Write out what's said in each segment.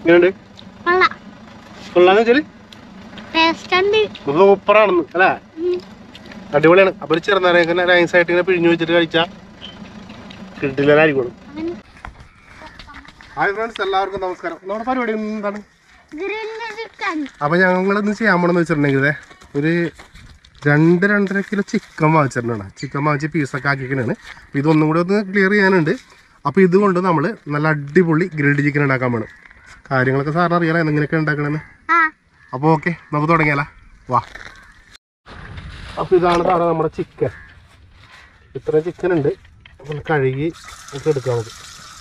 എങ്ങനെയുണ്ട് കൊള്ളാം കൊള്ളാന്ന് വെച്ചാല് ടേസ്റ്റ് ഉണ്ട് സൂപ്പറാണെന്ന് അല്ലേ ഉം. അടിപൊളിയാണ് അപ്പൊ ഒരു ചെറുനാരങ്ങനെ നൈസായിട്ട് ഇങ്ങനെ പിഴിഞ്ഞു വെച്ചിട്ട് കഴിച്ചാൽ കിട്ടില്ലായിരിക്കും അങ്ങനെ ഹായ് ഫ്രണ്ട്സ് എല്ലാവർക്കും നമസ്കാരം നമ്മുടെ പരിപാടി എന്താണ് ഗ്രില്ല് ചിക്കൻ അപ്പൊ ഞങ്ങൾ ഇന്ന് ചെയ്യാൻ പോണെന്ന് വെച്ചിട്ടുണ്ടെങ്കിൽ ദേ ഒരു രണ്ട് രണ്ടര കിലോ ചിക്കൻ വാങ്ങിച്ചിട്ടുണ്ട് ചിക്കൻ വാങ്ങിച്ച് പീസൊക്കെ ആക്കിക്കണാണ് അപ്പൊ ഇതൊന്നും കൂടി ഒന്ന് ക്ലിയർ ചെയ്യാനുണ്ട് അപ്പൊ ഇതുകൊണ്ട് നമ്മൾ നല്ല അടിപൊളി ഗ്രിൽഡ് ചിക്കൻ ഉണ്ടാക്കാൻ വേണം കാര്യങ്ങളൊക്കെ സാറിന് അറിയാലോ എങ്ങനെയൊക്കെ ഉണ്ടാക്കണമെന്ന് ആ അപ്പോൾ ഓക്കെ നമുക്ക് തുടങ്ങിയാലോ വാ അപ്പോൾ ഇതാണ് സാറേ നമ്മുടെ ചിക്കൻ ഇത്രയും ചിക്കൻ ഉണ്ട് അപ്പോൾ കഴുകി ഒക്കെ എടുക്കാം നമുക്ക്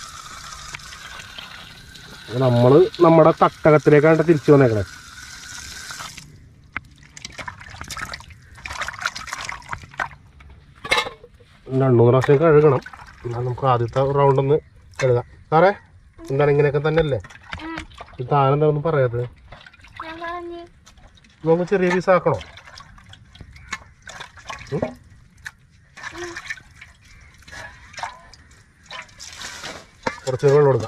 നമ്മൾ നമ്മുടെ തട്ടകത്തിലേക്കാണ് തിരിച്ചു വന്നേക്കണേ രണ്ടു മൂന്ന് പ്രാവശ്യം കഴുകണം എന്നാൽ നമുക്ക് ആദ്യത്തെ റൗണ്ട് ഒന്ന് കഴുകാം സാറേ എന്താണ് ഇങ്ങനെയൊക്കെ തന്നെയല്ലേ ഉം. ഇത് താനെന്താ ഒന്നും പറയാത്തത് ഞാൻ പറഞ്ഞു നമുക്ക് ചെറിയ പീസ് ആക്കണോ ഉം? കുറച്ച് വെള്ളം കൊടുക്കാം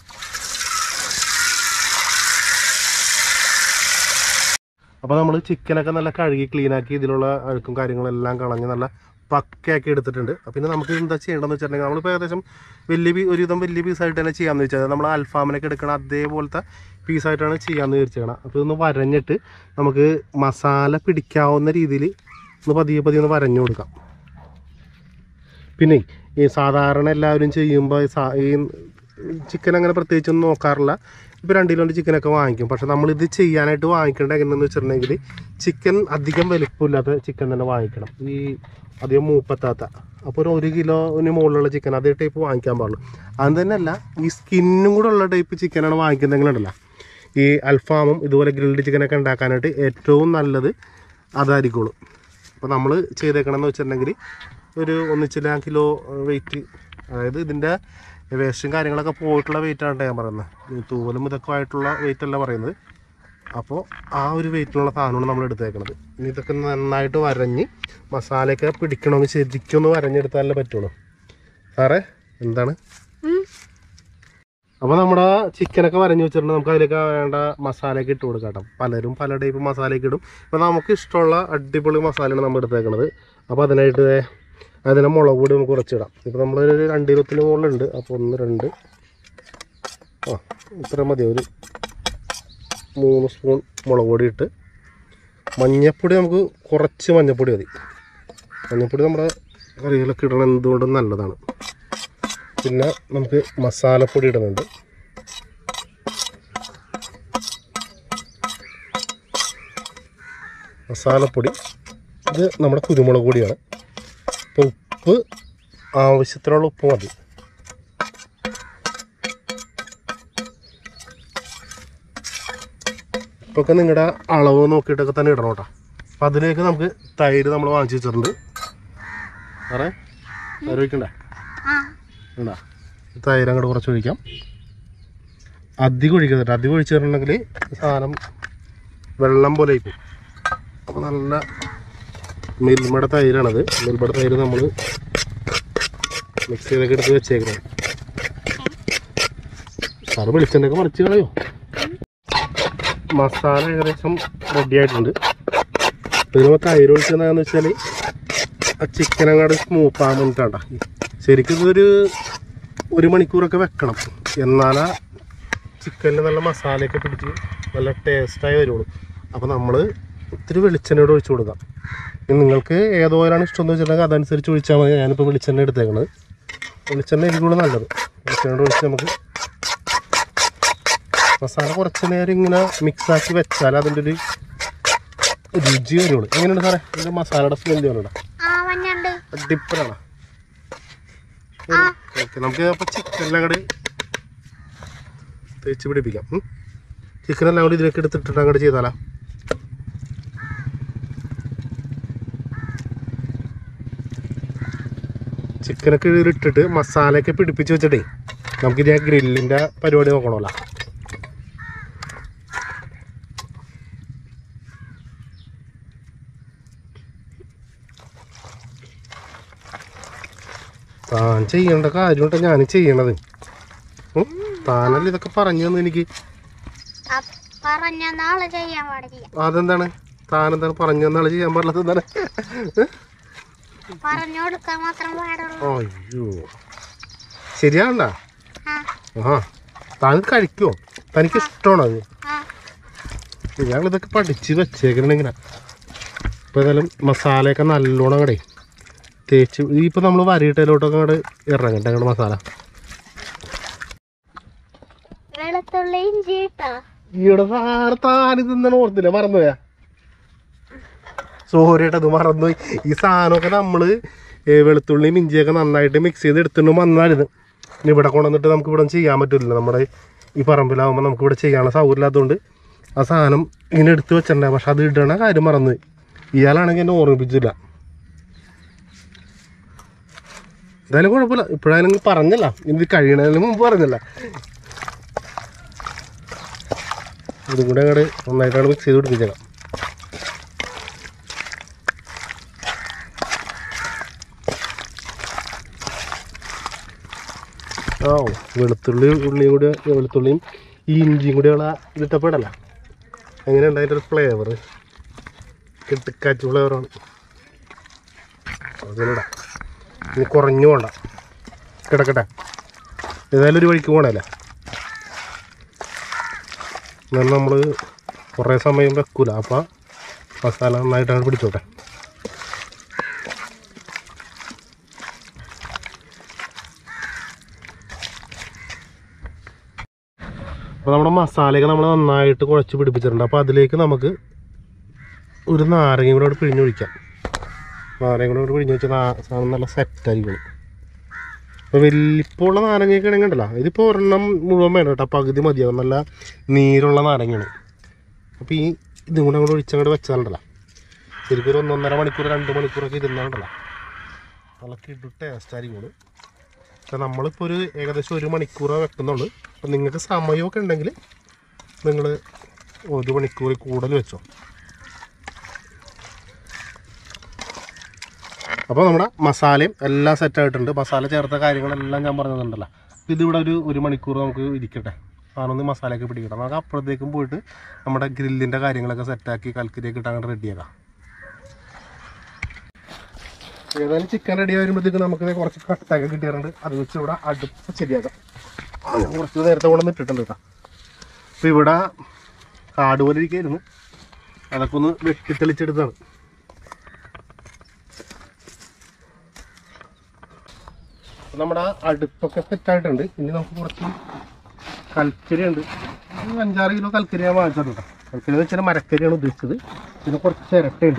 അപ്പോൾ നമ്മൾ ചിക്കനൊക്കെ നല്ല കഴുകി ക്ലീനാക്കി ഇതിലുള്ള അഴുക്കും കാര്യങ്ങളെല്ലാം കളഞ്ഞ് നല്ല പക്കയാക്കി എടുത്തിട്ടുണ്ട് അപ്പോൾ പിന്നെ നമുക്ക് എന്താ ചെയ്യേണ്ടതെന്ന് വെച്ചിട്ടുണ്ടെങ്കിൽ നമ്മളിപ്പോൾ ഏകദേശം വലിയ പീ ഒരുവിധം വലിയ പീസായിട്ട് തന്നെ ചെയ്യാമെന്ന് വെച്ചാൽ നമ്മൾ അൽഫാമിനൊക്കെ എടുക്കണം അതേപോലത്തെ പീസായിട്ടാണ് ചെയ്യാമെന്ന് വിചാരിച്ചേക്കണം അപ്പോൾ ഇതൊന്ന് വരഞ്ഞിട്ട് നമുക്ക് മസാല പിടിക്കാവുന്ന രീതിയിൽ ഒന്ന് പതിയെ പതിയെ ഒന്ന് വരഞ്ഞു കൊടുക്കാം പിന്നെ ഈ സാധാരണ എല്ലാവരും ചെയ്യുമ്പോൾ ഈ സാ- ഈ ചിക്കൻ അങ്ങനെ പ്രത്യേകിച്ചൊന്നും നോക്കാറില്ല ഇപ്പോൾ രണ്ട് കിലോൻ്റെ ചിക്കനൊക്കെ വാങ്ങിക്കും പക്ഷെ നമ്മളിത് ചെയ്യാനായിട്ട് വാങ്ങിക്കേണ്ട എങ്ങനെയെന്ന് വെച്ചിട്ടുണ്ടെങ്കിൽ ചിക്കൻ അധികം വലിപ്പമില്ലാത്ത ചിക്കൻ തന്നെ വാങ്ങിക്കണം ഈ അധികം മൂപ്പത്താത്ത അപ്പോൾ ഒരു ഒരു കിലോന് മുകളിലുള്ള ചിക്കൻ അതേ ടൈപ്പ് വാങ്ങിക്കാൻ പാടുള്ളൂ അത് തന്നെയല്ല ഈ സ്കിന്നും കൂടെ ഉള്ള ടൈപ്പ് ചിക്കനാണ് വാങ്ങിക്കുന്നതെങ്കിലുണ്ടല്ലോ ഈ അൽഫാമും ഇതുപോലെ ഗ്രിൽഡ് ചിക്കനൊക്കെ ഉണ്ടാക്കാനായിട്ട് ഏറ്റവും നല്ലത് അതായിരിക്കുള്ളൂ അപ്പോൾ നമ്മൾ ചെയ്തേക്കണമെന്ന് വെച്ചിട്ടുണ്ടെങ്കിൽ ഒരു ഒന്നിച്ചില്ല കിലോ വെയിറ്റ് അതായത് ഇതിൻ്റെ വേസ്റ്റും കാര്യങ്ങളൊക്കെ പോയിട്ടുള്ള വെയിറ്റാണ് ഞാൻ പറയുന്നത് ഈ തൂവലും ഇതൊക്കെ ആയിട്ടുള്ള വെയിറ്റ് അല്ല പറയുന്നത് അപ്പോൾ ആ ഒരു വെയിറ്റിലുള്ള സാധനമാണ് നമ്മൾ എടുത്തേക്കണത് ഇനി ഇതൊക്കെ നന്നായിട്ട് വരഞ്ഞ് മസാലയൊക്കെ പിടിക്കണമെങ്കിൽ ശരിക്കും ഒന്ന് വരഞ്ഞെടുത്താലേ പറ്റുള്ളൂ സാറേ എന്താണ് ഉം. അപ്പോൾ നമ്മുടെ ചിക്കനൊക്കെ വരഞ്ഞ് വെച്ചിട്ടുണ്ട് നമുക്ക് അതിലേക്ക് വേണ്ട മസാലയൊക്കെ ഇട്ട് കൊടുക്കാം കേട്ടോ പലരും പല ടൈപ്പ് മസാലയൊക്കെ ഇടും അപ്പോൾ നമുക്ക് ഇഷ്ടമുള്ള അടിപൊളി മസാലയാണ് നമ്മൾ എടുത്തേക്കണത് അപ്പോൾ അതിനായിട്ട് ദേ അതിനെ മുളക് പൊടി നമുക്ക് കുറച്ചിടാം ഇപ്പോൾ നമ്മൾ ഒരു രണ്ട് ഇരുപത്തിന് മുകളിലുണ്ട് അപ്പോൾ ഒന്ന് രണ്ട് ആ ഇത്ര മതി ഒരു മൂന്ന് സ്പൂൺ മുളക് പൊടി ഇട്ട് മഞ്ഞപ്പൊടി നമുക്ക് കുറച്ച് മഞ്ഞപ്പൊടി മതി മഞ്ഞപ്പൊടി നമ്മുടെ കറികളൊക്കെ ഇടണം എന്തുകൊണ്ടും നല്ലതാണ് പിന്നെ നമുക്ക് മസാലപ്പൊടി ഇടുന്നുണ്ട് മസാലപ്പൊടി ഇത് നമ്മുടെ കുരുമുളക് പൊടിയാണ് അപ്പോൾ ഉപ്പ് ആവശ്യത്തിനുള്ള ഉപ്പ് മതി ഇപ്പൊക്കെ നിങ്ങളുടെ അളവ് നോക്കിയിട്ടൊക്കെ തന്നെ ഇടണം കേട്ടോ അപ്പം അതിലേക്ക് നമുക്ക് തൈര് നമ്മൾ വാങ്ങിച്ചു വെച്ചിട്ടുണ്ട് സാറേ തൈര് വയ്ക്കണ്ടേ ആ ഉണ്ടാ തൈര് അങ്ങോട്ട് കുറച്ച് ഒഴിക്കാം അധികം ഒഴിക്കരുത് അധികം ഒഴിച്ചിട്ടുണ്ടെങ്കിൽ സാധനം വെള്ളം പോലെ ആയിപ്പോവും അപ്പോൾ നല്ല മിൽമയുടെ തൈരാണത് മിൽമയുടെ തൈര് നമ്മൾ മിക്സ് ചെയ്തൊക്കെ എടുത്ത് വെച്ചേക്കുന്നത് സാറ് വെളിച്ചെണ്ണയൊക്കെ മറിച്ച് കളയോ മസാല ഏകദേശം റെഡി ആയിട്ടുണ്ട് ഇതിന് തൈര് ഒഴിച്ചതെന്ന് വെച്ചാൽ ആ ചിക്കൻ അങ്ങോട്ട് സ്മൂത്ത് ആകാൻ വേണ്ടിയിട്ടാണ് ശരിക്കും ഇതൊരു ഒരു മണിക്കൂറൊക്കെ വെക്കണം എന്നാലാ ചിക്കനിൽ നല്ല മസാലയൊക്കെ പിടിച്ച് നല്ല ടേസ്റ്റായി വരുള്ളൂ അപ്പോൾ നമ്മൾ ഇത്തിരി വെളിച്ചെണ്ണയോട് ഒഴിച്ചു കൊടുക്കാം ഇനി നിങ്ങൾക്ക് ഏതോ ഓയിലാണ് ഇഷ്ടം എന്ന് വെച്ചിട്ടുണ്ടെങ്കിൽ അതനുസരിച്ച് ഒഴിച്ചാൽ മതി ഞാനിപ്പോൾ വെളിച്ചെണ്ണ എടുത്തേക്കണത് വെളിച്ചെണ്ണ എനിക്കുള്ള നല്ലത് വെളിച്ചെണ്ണയോട് ഒഴിച്ച് നമുക്ക് മസാല കുറച്ച് നേരം ഇങ്ങനെ മിക്സാക്കി വെച്ചാൽ അതിൻ്റെ ഒരു രുചി വരുള്ളൂ എങ്ങനെയുണ്ട് സാറേ ഇതിൻ്റെ മസാലയുടെ സ്മെല്ല് വേണ്ട ആ മഞ്ഞണ്ട് അടിപ്പലാണ് ഓക്കെ നമുക്ക് അപ്പോൾ ചിക്കനെല്ലാം കൂടി തേച്ച് പിടിപ്പിക്കാം ഉം. ചിക്കനെല്ലാം കൂടി ഇതിലേക്ക് എടുത്തിട്ടിട്ട് അങ്ങോട്ട് ചെയ്താലാ ചിക്കനൊക്കെ ഇതിലിട്ടിട്ട് മസാലയൊക്കെ പിടിപ്പിച്ച് വെച്ചിട്ടേ നമുക്കിത് ആ ഗ്രില്ലിൻ്റെ പരിപാടി നോക്കണമല്ലോ താൻ ചെയ്യേണ്ട കാര്യമുണ്ട് ഞാൻ ചെയ്യണത് ഉം? താനല്ലേ ഇതൊക്കെ പറഞ്ഞു തന്നെ എനിക്ക് ആ പറഞ്ഞ നാളെ ചെയ്യാൻ പാടില്ല അതെന്താണ് താനെന്താണ് പറഞ്ഞു തന്നാൾ ചെയ്യാൻ പാടില്ലാത്ത എന്താണ് പറഞ്ഞു കൊടുക്കാൻ മാത്രം പാടുള്ളൂ അയ്യോ ശരിയാണ്ട ആ ആ താൻ കഴിക്കുമോ തനിക്ക് ഇഷ്ടമാണോ അത് ആ ഞങ്ങളിതൊക്കെ പഠിച്ച് വെച്ചേക്കണം ഇങ്ങനെ ഇപ്പോൾ ഏതായാലും മസാലയൊക്കെ നല്ലോണം അങ്ങടെ തേച്ച് ഇപ്പോൾ നമ്മൾ വരിയിട്ടതിലോട്ടൊക്കെ അങ്ങോട്ട് ഇറങ്ങട്ടെ അങ്ങോട്ട് മസാല വെളുത്തുള്ളി ഇഞ്ചി ഇട്ടോ ഈയുടെ സാറ് താനിതെന്നാണ് ഓർത്തില്ല മറന്നുപോയാ സോറിയേട്ടാ അത് മറന്നുപോയി ഈ സാധനമൊക്കെ നമ്മൾ വെളുത്തുള്ളിയും ഇഞ്ചിയൊക്കെ നന്നായിട്ട് മിക്സ് ചെയ്ത് എടുത്തിട്ട് വന്നായിരുന്നു ഇനി ഇവിടെ കൊണ്ടുവന്നിട്ട് നമുക്ക് ഇവിടെ ചെയ്യാൻ പറ്റില്ല നമ്മുടെ ഈ പറമ്പിലാവുമ്പോൾ നമുക്ക് ഇവിടെ ചെയ്യാനുള്ള സൗകര്യം ഇല്ലാത്തതുകൊണ്ട് ആ സാധനം ഇങ്ങനെ എടുത്ത് വെച്ചിട്ടുണ്ടായി പക്ഷെ അത് ഇടണ കാര്യം മറന്നുപോയി ഇയാളാണെങ്കിൽ എന്നെ ഓർമ്മിപ്പിച്ചില്ല എന്തായാലും കുഴപ്പമില്ല ഇപ്പോഴായാലും പറഞ്ഞല്ല ഇത് കഴിയണതിന് മുമ്പ് പറഞ്ഞല്ല ഇതും കൂടെ അങ്ങോട്ട് നന്നായിട്ടാണ് മിക്സ് ചെയ്ത് പിടിപ്പിച്ചേക്കാം ഓ വെളുത്തുള്ളി ഉള്ളിയും കൂടി വെളുത്തുള്ളിയും ഈ ഇഞ്ചിയും കൂടിയുള്ള ഇതിട്ടപ്പെടല്ല എങ്ങനെയുണ്ട് അതിൻ്റെ ഒരു ഫ്ലേവർ കിട്ടിക്കാച്ച് ഫ്ലേവറാണ് അതിലിടാം ഇനി കുറഞ്ഞു പോണ്ട കിടക്കട്ടെ ഏതായാലും ഒരു വഴിക്ക് പോകണല്ലേ എന്നാൽ നമ്മൾ കുറേ സമയം വെക്കൂല അപ്പം മസാല നന്നായിട്ടാണ് പിടിച്ചോട്ടെ അപ്പോൾ നമ്മുടെ മസാലയൊക്കെ നമ്മൾ നന്നായിട്ട് കുഴച്ച് പിടിപ്പിച്ചിട്ടുണ്ട് അപ്പോൾ അതിലേക്ക് നമുക്ക് ഒരു നാരങ്ങ കൂടെ അവിടെ പിഴിഞ്ഞൊഴിക്കാം നാരങ്ങ കൂടെ പിഴിഞ്ഞ് വെച്ചാൽ സാധനം നല്ല സെറ്റായിരിക്കും അപ്പോൾ വലിപ്പമുള്ള നാരങ്ങയൊക്കെ ആണെങ്കിൽ ഉണ്ടല്ലോ ഇതിപ്പോൾ ഒരെണ്ണം മുഴുവൻ വേണം കേട്ടോ പകുതി മതിയാവും നല്ല നീരുള്ള നാരങ്ങയാണ് അപ്പോൾ ഈ ഇതും കൂടെ അങ്ങോട്ട് ഒഴിച്ചങ്ങോട്ട് വെച്ചാലുണ്ടല്ലോ ശരിക്കും ഒരു ഒന്നൊന്നര മണിക്കൂർ രണ്ട് മണിക്കൂറൊക്കെ ഇരുന്നാണ്ടല്ലോ നല്ല കിടു ടേസ്റ്റ് ആയിരിക്കും പക്ഷെ നമ്മളിപ്പോൾ ഒരു ഏകദേശം ഒരു മണിക്കൂറേ വെക്കുന്നുള്ളൂ അപ്പോൾ നിങ്ങൾക്ക് സമയമൊക്കെ ഉണ്ടെങ്കിൽ നിങ്ങൾ ഒരു മണിക്കൂർ കൂടുതൽ വെച്ചോ അപ്പോൾ നമ്മുടെ മസാലയും എല്ലാം സെറ്റ് ആയിട്ടുണ്ട് മസാല ചേർത്ത കാര്യങ്ങളെല്ലാം ഞാൻ പറഞ്ഞതുണ്ടല്ലോ ഇതിവിടെ ഒരു ഒരു മണിക്കൂർ നമുക്ക് ഇരിക്കട്ടെ സാധനം മസാലയൊക്കെ പിടിക്കട്ടെ നമുക്ക് അപ്പുറത്തേക്കും പോയിട്ട് നമ്മുടെ ഗ്രില്ലിൻ്റെ കാര്യങ്ങളൊക്കെ സെറ്റാക്കി കൽക്കരിയൊക്കെ ഇട്ട് അങ്ങനെ റെഡിയാക്കാം ഏതായാലും ചിക്കൻ റെഡി വരുമ്പോഴത്തേക്ക് നമുക്ക് കുറച്ച് കട്ടൊക്കെ കിട്ടിയിട്ടുണ്ട് അത് വെച്ച് ഇവിടെ അടുപ്പ് ശരിയാക്കാം ആ, ഞാൻ കുറച്ച് നേരത്തെ കൊണ്ടു ഇട്ടിട്ടുണ്ട് കേട്ടോ അപ്പോൾ ഇവിടെ കാട് പോലെ ഇരിക്കായിരുന്നു അതൊക്കെ ഒന്ന് വെട്ടിത്തെളിച്ചെടുത്താണ് അപ്പോൾ നമ്മുടെ ആ അടുപ്പൊക്കെ സെറ്റായിട്ടുണ്ട് ഇനി നമുക്ക് കുറച്ച് കൽക്കരി ഉണ്ട് ഒരു അഞ്ചാറ് കിലോ കൽക്കരി ഞാൻ വാങ്ങിച്ചത് കേട്ടോ കൽക്കരി എന്ന് വെച്ചാൽ മരക്കരിയാണ് ഉദ്ദേശിച്ചത് പിന്നെ കുറച്ച് ചിരട്ടയുണ്ട്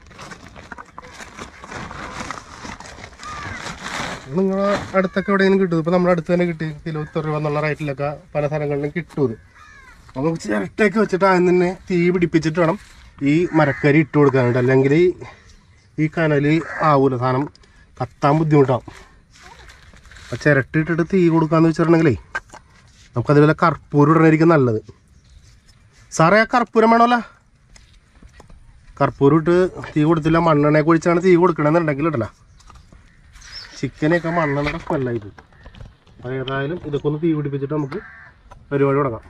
നിങ്ങളെ അടുത്തൊക്കെ എവിടെയെങ്കിലും കിട്ടും ഇപ്പോൾ നമ്മുടെ അടുത്ത് തന്നെ കിട്ടി കിലോ ഇത്ര രൂപ എന്നുള്ള റേറ്റിലൊക്കെ പല സ്ഥലങ്ങളിലും കിട്ടും ഇത് അപ്പോൾ നമുക്ക് ചിരട്ടയൊക്കെ വെച്ചിട്ട് ആദ്യം തന്നെ തീ പിടിപ്പിച്ചിട്ട് വേണം ഈ മരക്കരി ഇട്ട് കൊടുക്കാനായിട്ട് അല്ലെങ്കിൽ ഈ കനൽ ആവൂല സാധനം കത്താൻ ബുദ്ധിമുട്ടാവും അപ്പോൾ ചിരട്ട ഇട്ടിട്ട് തീ കൊടുക്കാന്ന് വെച്ചിട്ടുണ്ടെങ്കിലേ നമുക്കത് വല്ല കർപ്പൂരം ഇടണമായിരിക്കും നല്ലത് സാറേ ആ കർപ്പൂരം വേണമല്ല കർപ്പൂരം ഇട്ട് തീ കൊടുത്തില്ല മണ്ണെണ്ണയൊക്കെ ഒഴിച്ചാണ് തീ കൊടുക്കണമെന്നുണ്ടെങ്കിൽ ഇടല ചിക്കനൊക്കെ മണ്ണെണ്ണയുടെ സ്മെല്ലായി പോകും അപ്പോൾ ഏതായാലും ഇതൊക്കെ ഒന്ന് തീ പിടിപ്പിച്ചിട്ട് നമുക്ക് പരിപാടി തുടങ്ങാം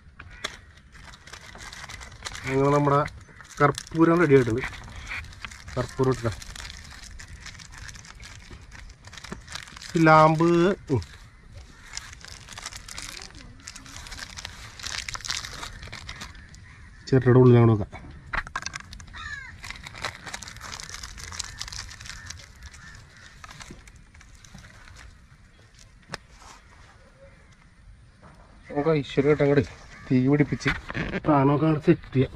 അങ്ങനെ നമ്മുടെ കർപ്പൂരം റെഡി ആയിട്ടുണ്ട് കർപ്പൂരം ഇട്ടില്ല ലാമ്പ് ഉം. ചിരട്ടയുടെ ഉള്ളിൽ അങ്ങോട്ട് വെക്കാം നമുക്ക് ഐശ്വര്യമായിട്ട് അങ്ങോട്ട് തീ പിടിപ്പിച്ച് സാധനമൊക്കെ അങ്ങോട്ട് സെറ്റ് ചെയ്യാം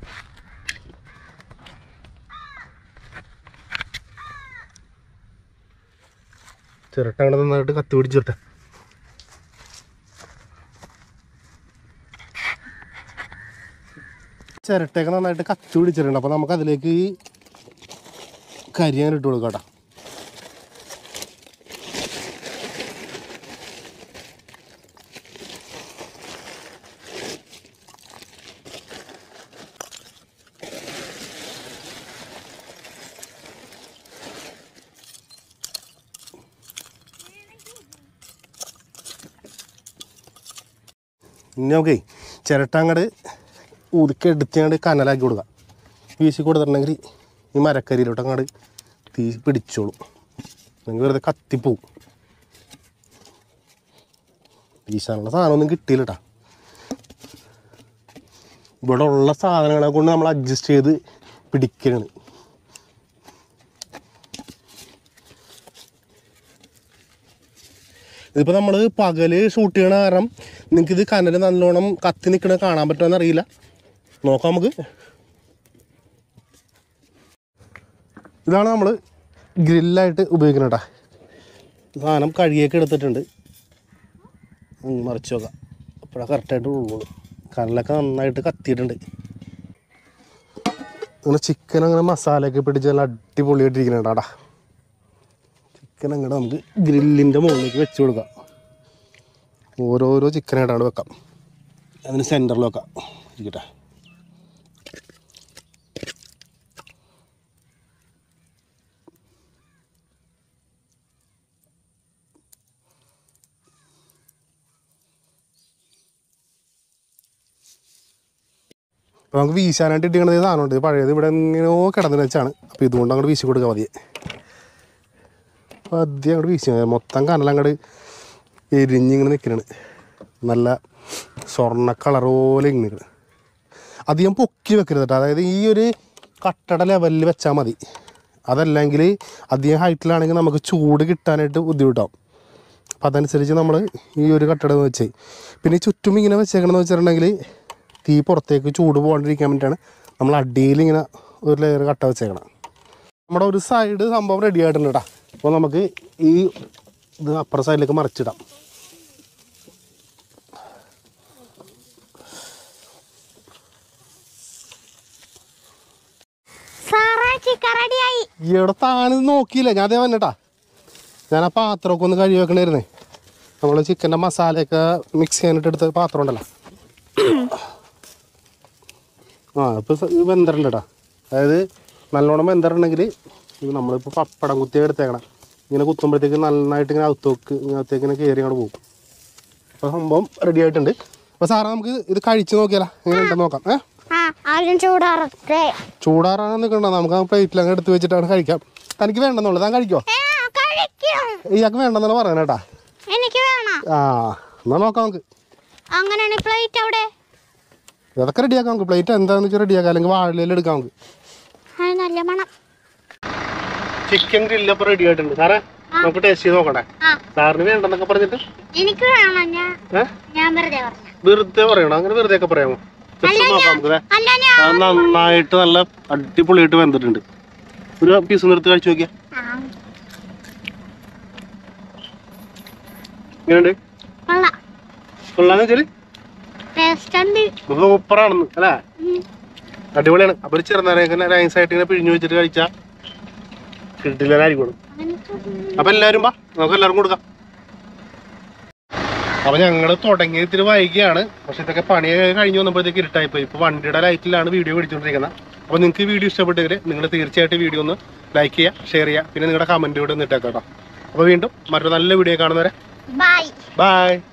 ചിരട്ട അങ്ങോട്ട് നന്നായിട്ട് കത്തി പിടിച്ചിട്ടെ ചിരട്ടയൊക്കെ നന്നായിട്ട് കത്തി പിടിച്ചിട്ടുണ്ട് അപ്പോൾ നമുക്ക് അതിലേക്ക് ഈ കരി അങ്ങനെ ഇട്ട് കൊടുക്കാം കേട്ടോ ഇനി നമുക്കേ ചിരട്ട അങ്ങോട്ട് ഊതിക്ക് എടുത്തങ്ങോട്ട് കനലാക്കി കൊടുക്കാം വീശി കൊടുത്തിട്ടുണ്ടെങ്കിൽ ഈ മരക്കരിയിലോട്ട് അങ്ങോട്ട് തീ പിടിച്ചോളും അല്ലെങ്കിൽ വെറുതെ കത്തിപ്പോവും വീശാനുള്ള സാധനമൊന്നും കിട്ടിയില്ല കേട്ടാ ഇവിടെ ഉള്ള സാധനങ്ങളെ കൊണ്ട് നമ്മൾ അഡ്ജസ്റ്റ് ചെയ്ത് പിടിക്കലാണ് ഇതിപ്പോൾ നമ്മൾ പകല് ഷൂട്ട് ചെയ്യണ കാരണം നിങ്ങൾക്ക് ഇത് കനൽ നല്ലോണം കത്തി നിൽക്കണ കാണാൻ പറ്റുമെന്ന് അറിയില്ല നോക്കാം നമുക്ക് ഇതാണ് നമ്മൾ ഗ്രില്ലായിട്ട് ഉപയോഗിക്കുന്നത് കേട്ടോ സാധനം കഴുകിയൊക്കെ എടുത്തിട്ടുണ്ട് ഉം, മറിച്ച് നോക്കാം അപ്പോഴാണ് കറക്റ്റായിട്ട് ഉള്ളൂ കനലൊക്കെ നന്നായിട്ട് കത്തിയിട്ടുണ്ട് അങ്ങനെ ചിക്കൻ അങ്ങനെ മസാലയൊക്കെ പിടിച്ച് നല്ല അടിപൊളിയായിട്ടിരിക്കുന്നുണ്ടാടാ ചിക്കൻ അങ്ങോട്ട് നമുക്ക് ഗ്രില്ലിൻ്റെ മുകളിലേക്ക് വെച്ച് കൊടുക്കാം ഓരോരോ ചിക്കനായിട്ടാണ് വെക്കാം അതിന് സെൻറ്ററിൽ വെക്കാം ഇരിക്കട്ടെ അപ്പോൾ നമുക്ക് വീശാനായിട്ട് ഇട്ടിക്കണത് സാധനമുണ്ട് ഇത് പഴയത് ഇവിടെ എങ്ങനെയോ കിടന്നു വെച്ചാണ് അപ്പോൾ ഇതുകൊണ്ട് അങ്ങോട്ട് വീശി കൊടുക്കുക മതിയെ പതിയെ അങ്ങോട്ട് വീശി മതി. മൊത്തം കനലങ്ങോട്ട് എരിഞ്ഞിങ്ങനെ നിൽക്കണത് നല്ല സ്വർണ്ണ കളർ പോലെ ഇങ്ങനെ നിൽക്കണ് അധികം പൊക്കി വെക്കരുത് കേട്ടോ അതായത് ഈ ഒരു കട്ടട ലെവലിൽ വെച്ചാൽ മതി അതല്ലെങ്കിൽ അധികം ഹൈറ്റിലാണെങ്കിൽ നമുക്ക് ചൂട് കിട്ടാനായിട്ട് ബുദ്ധിമുട്ടാവും അപ്പം അതനുസരിച്ച് നമ്മൾ ഈ ഒരു കട്ടട വെച്ചേ പിന്നെ ഈ ചുറ്റും ഇങ്ങനെ വെച്ചേക്കണമെന്ന് വെച്ചിട്ടുണ്ടെങ്കിൽ തീ പുറത്തേക്ക് ചൂട് പോകാണ്ടിരിക്കാൻ വേണ്ടിയിട്ടാണ് നമ്മൾ അടിയിൽ ഇങ്ങനെ ഒരു ലെയർ കട്ട വെച്ചേക്കണം നമ്മുടെ ഒരു സൈഡ് സംഭവം റെഡി ആയിട്ടുണ്ട് കേട്ടോ അപ്പോൾ നമുക്ക് ഈ ഇത് അപ്പുറ സൈഡിലേക്ക് മറിച്ചിടാം സാറേ ചിക്കൻ റെഡിയായി ഇവിടെ താനിത് നോക്കിയില്ല ഞാൻ അതേ വന്നിട്ടാ ഞാൻ ആ പാത്രമൊക്കെ ഒന്ന് കഴുകി വെക്കണായിരുന്നേ നമ്മൾ ചിക്കൻ്റെ മസാലയൊക്കെ മിക്സ് ചെയ്യാനായിട്ട് എടുത്ത പാത്രം ഉണ്ടല്ലോ ആ ഇപ്പോൾ ഇത് വെന്തറുണ്ട് കേട്ടോ അതായത് നല്ലോണം വെന്തറുണ്ടെങ്കിൽ ഇത് നമ്മളിപ്പോൾ പപ്പടം കുത്തിയൊക്കെ എടുത്തേക്കണം ഇങ്ങനെ കുത്തുമ്പോഴത്തേക്ക് നന്നായിട്ട് ഇങ്ങനെ അകത്തോക്ക് അകത്തേക്ക് ഇങ്ങനെ കയറി അങ്ങോട്ട് പോകും അപ്പോൾ സംഭവം റെഡി ആയിട്ടുണ്ട് അപ്പോൾ സാറേ നമുക്ക് ഇത് കഴിച്ച് നോക്കിയാലോ എങ്ങനെ ഉണ്ടെന്ന് നോക്കാം ഏ ആ ആദ്യം ചൂടാറട്ടെ ചൂടാറാൻ നിൽക്കണ്ട നമുക്ക് ആ പ്ലേറ്റിൽ അങ്ങ് എടുത്ത് വെച്ചിട്ടാണ് കഴിക്കാം തനിക്ക് വേണ്ടെന്നുള്ളത് താൻ കഴിക്കോ ഏ, കഴിക്കും ഇയാൾക്ക് വേണ്ടെന്നാണ് പറയുന്നത് കേട്ടാ എനിക്ക് വേണം ആ എന്നാ നോക്കാം നമുക്ക് അങ്ങനെയാണ് പ്ലേറ്റ് അവിടെ ഇതൊക്കെ റെഡിയാക്കാം നമുക്ക് പ്ലേറ്റ് എന്താണെന്ന് വെച്ചാൽ റെഡിയാക്കാം അല്ലെങ്കിൽ വാഴയിലെല്ലാം എടുക്കാം നമുക്ക് അത് നല്ല മണം ചിക്കൻ ഗ്രില്ല് അപ്പോൾ റെഡി ആയിട്ടുണ്ട് സാറേ നമുക്ക് ടേസ്റ്റ് ചെയ്ത് നോക്കണ്ടേ ആ സാറിന് വേണ്ടെന്നൊക്കെ പറഞ്ഞിട്ട് എനിക്ക് വേണം ഞാൻ ഏ ഞാൻ വെറുതെ പറഞ്ഞു വെറുതെ പറയണം അങ്ങനെ വെറുതെ ഒക്കെ പറയാമോ ജസ്റ്റ് നോക്കാം നമുക്ക് ദേ. അല്ല ഞാൻ അത് നന്നായിട്ട് നല്ല അടിപൊളിയായിട്ട് വെന്തിട്ടുണ്ട് ഒരു പീസ് നിർത്തി കഴിച്ചു നോക്കിയാ ആ, എങ്ങനെയുണ്ട് കൊള്ളാം കൊള്ളാന്ന് വെച്ചാല് ടേസ്റ്റ് ഉണ്ട് സൂപ്പറാണെന്ന് അല്ലേ ഉം. അടിപൊളിയാണ് അപ്പൊ ഒരു ചെറുനേരം ഇങ്ങനെ നൈസായിട്ട് ഇങ്ങനെ പിഴിഞ്ഞു വെച്ചിട്ട് കഴിച്ചാൽ കിട്ടില്ലായിരിക്കും എനിക്ക് അപ്പൊ എല്ലാരും വാ നമുക്ക് എല്ലാവർക്കും കൊടുക്കാം അപ്പൊ ഞങ്ങള് തുടങ്ങി ഇത്തിരി വൈകിയാണ് പക്ഷെ ഇതൊക്കെ പണി കഴിഞ്ഞ് വന്നപ്പോഴത്തേക്ക് ഇരുട്ടായി പോയി ഇപ്പൊ വണ്ടിയുടെ ലൈറ്റിലാണ് വീഡിയോ പിടിച്ചോണ്ടിരിക്കുന്നത് അപ്പൊ നിങ്ങൾക്ക് വീഡിയോ ഇഷ്ടപ്പെട്ടെങ്കിൽ നിങ്ങൾ തീർച്ചയായിട്ടും വീഡിയോ ഒന്ന് ലൈക്ക് ചെയ്യുക ഷെയർ ചെയ്യുക പിന്നെ നിങ്ങളുടെ കമന്റ് കൂടെ ഒന്ന് ഇട്ടേക്കാം കേട്ടോ അപ്പൊ വീണ്ടും മറ്റൊരു നല്ല വീഡിയോ കാണുന്നവരെ ബൈ ബൈ